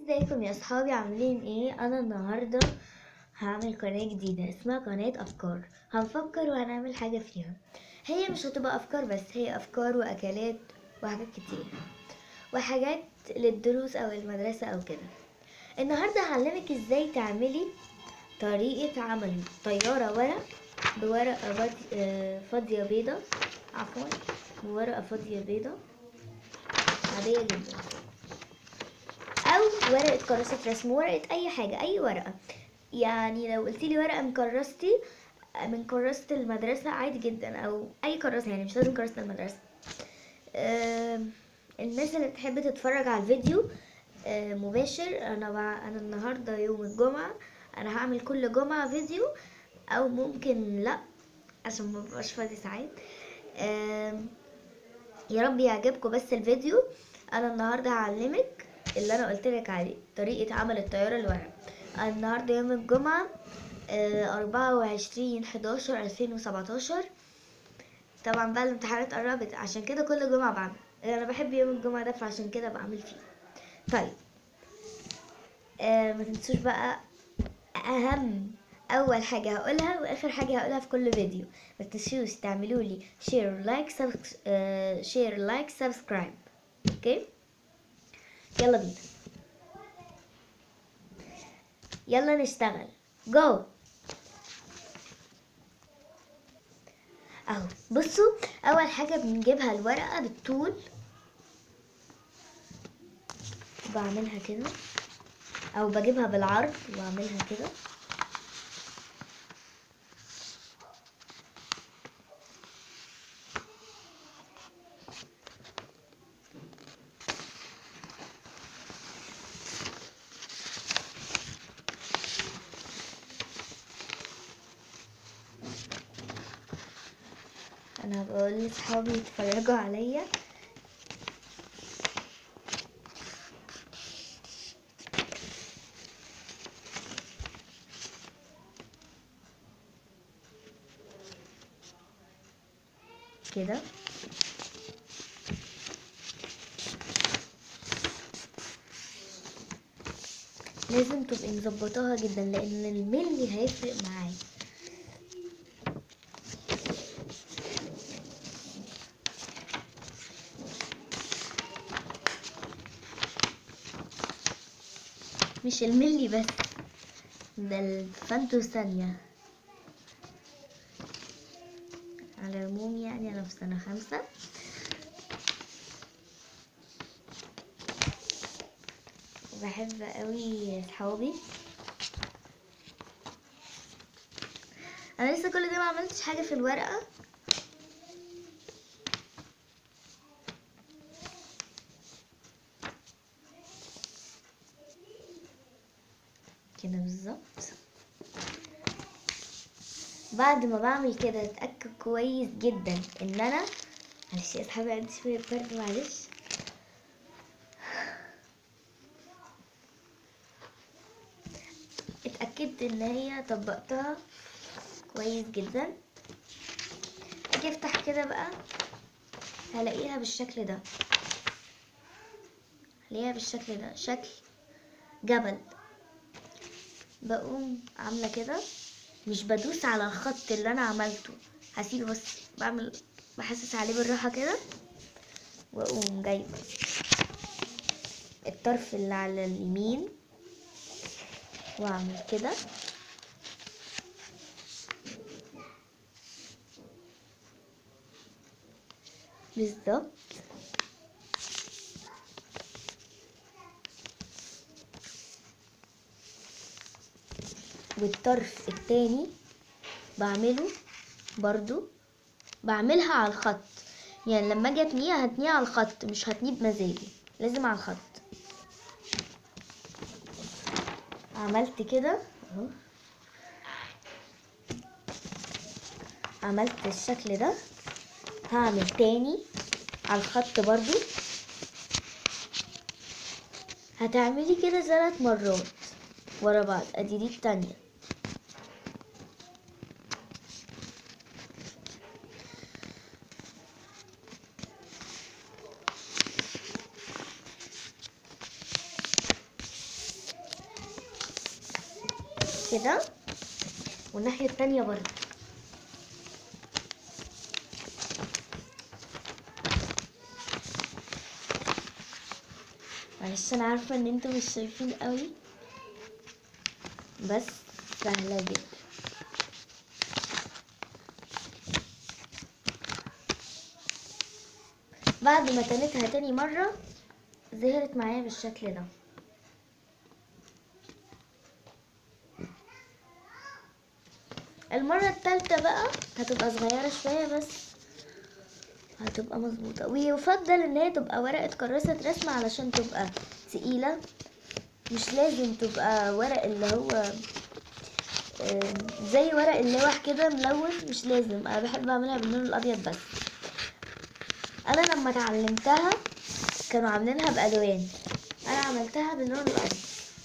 ازيكم يا اصحابي عاملين ايه انا النهارده هعمل قناه جديده اسمها قناه افكار هنفكر وهنعمل حاجه فيها هي مش هتبقى افكار بس هي افكار واكلات وحاجات كتير وحاجات للدروس او المدرسه او كده النهارده هعلمك ازاي تعملي طريقه عمل طياره ورق بورقه فاضي- آه، فاضيه بيضه عفوا بورقه فاضيه بيضه عاديه جدا او ورقه كراسه رسم ورقه اي حاجه اي ورقه يعني لو قلت لي ورقه من كراستي من كراسه المدرسه عادي جدا او اي كراسه يعني مش لازم كراسه المدرسه آم، الناس اللي بتحب تتفرج على الفيديو آه، مباشر انا بع... انا النهارده يوم الجمعه انا هعمل كل جمعه فيديو او ممكن لا عشان ما ببقاش فاضي ساعات آم، يا رب يعجبكم بس الفيديو انا النهارده هعلمك اللي انا قلت لك عليه طريقه عمل الطياره الورق أنا النهارده يوم الجمعه أربعة وعشرين حداشر ألفين وسبعتاشر طبعا بقى الامتحانات قربت عشان كده كل جمعة بعمل انا بحب يوم الجمعة ده فعشان كده بعمل فيه طيب آه ما تنسوش بقى اهم اول حاجة هقولها واخر حاجة هقولها في كل فيديو ما تنسوش تعملوا لي شير لايك شير لايك سبسكرايب اوكي يلا بينا يلا نشتغل جو اهو بصوا اول حاجة بنجيبها الورقة بالطول بعملها كده او بجيبها بالعرض واعملها كده انا بقول لاصحابي يتفرجوا عليا كده لازم تبقي مظبطاها جدا لان الملي هيفرق معايا مش الملي بس ده الفانتو ثانية على العموم يعني أنا في سنة خمسة وبحب قوي صحابي أنا لسه كل ده ما عملتش حاجة في الورقة كده بالظبط بعد ما بعمل كده اتاكد كويس جدا ان انا معلش يا اصحابي عندي شويه برد معلش اتاكدت ان هي طبقتها كويس جدا اجي افتح كده بقى هلاقيها بالشكل ده هلاقيها بالشكل ده شكل جبل بقوم عاملة كده مش بدوس على الخط اللي انا عملته هسيبه بس بعمل بحسس عليه بالراحة كده واقوم جايبة الطرف اللي على اليمين واعمل كده بالظبط والطرف التاني بعمله برضو بعملها على الخط يعني لما اجي اتنيها هتنيها على الخط مش هتنيه بمزاجي لازم على الخط عملت كده اهو عملت الشكل ده هعمل تاني على الخط برضو هتعملي كده ثلاث مرات ورا بعض ادي دي التانية كده والناحية التانية برضه معلش انا عارفة ان انتوا مش شايفين قوي بس سهلة جدا بعد ما تنتها تاني مرة ظهرت معايا بالشكل ده المرة التالتة بقى هتبقى صغيرة شوية بس هتبقى مظبوطة ويفضل ان هي تبقى ورقة كراسة رسم علشان تبقى تقيلة مش لازم تبقى ورق اللي هو آه، زي ورق اللوح كده ملون مش لازم انا بحب اعملها باللون الابيض بس انا لما اتعلمتها كانوا عاملينها بالوان انا عملتها باللون الابيض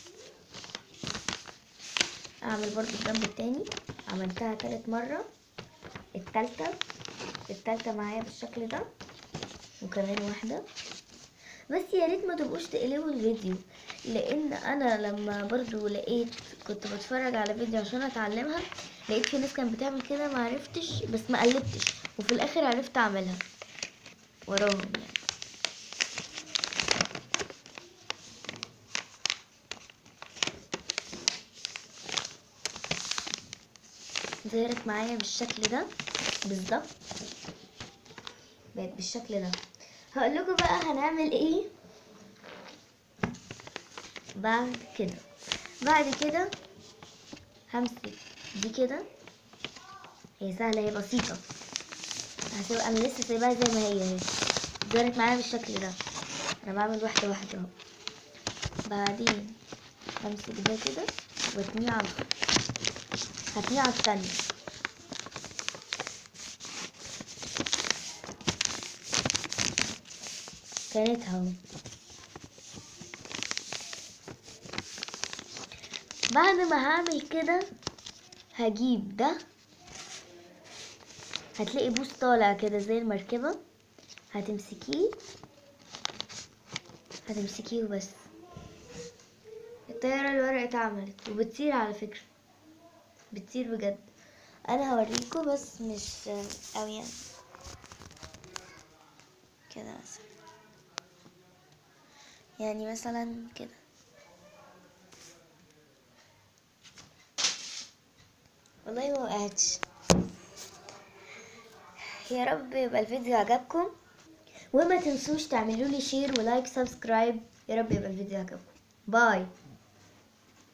اعمل برضو الجنب التاني عملتها تالت مرة التالتة التالتة معايا بالشكل ده وكمان واحدة بس يا ريت ما تبقوش تقلبوا الفيديو لان انا لما برضو لقيت كنت بتفرج على فيديو عشان اتعلمها لقيت في ناس كانت بتعمل كده ما عرفتش بس ما قلبتش وفي الاخر عرفت اعملها وراهم يعني ظهرت معايا بالشكل ده بالظبط بقت بالشكل ده هقول لكم بقى هنعمل ايه بعد كده بعد كده همسك دي كده هي سهلة هي بسيطة هسيبها انا لسه سايباها زي ما هي اهي ظهرت معايا بالشكل ده انا بعمل واحدة واحدة اهو بعدين همسك ده كده واتنيه على الخط هتنيه على التانية كانت اهو بعد ما هعمل كده هجيب ده هتلاقي بوس طالع كده زي المركبة هتمسكيه هتمسكيه وبس الطيارة الورق اتعملت وبتطير على فكرة بتطير بجد انا هوريكم بس مش قوي يعني كده مثلا يعني مثلا كده والله ما وقعتش يا رب يبقى الفيديو عجبكم وما تنسوش تعملوا لي شير ولايك سبسكرايب يا رب يبقى الفيديو عجبكم باي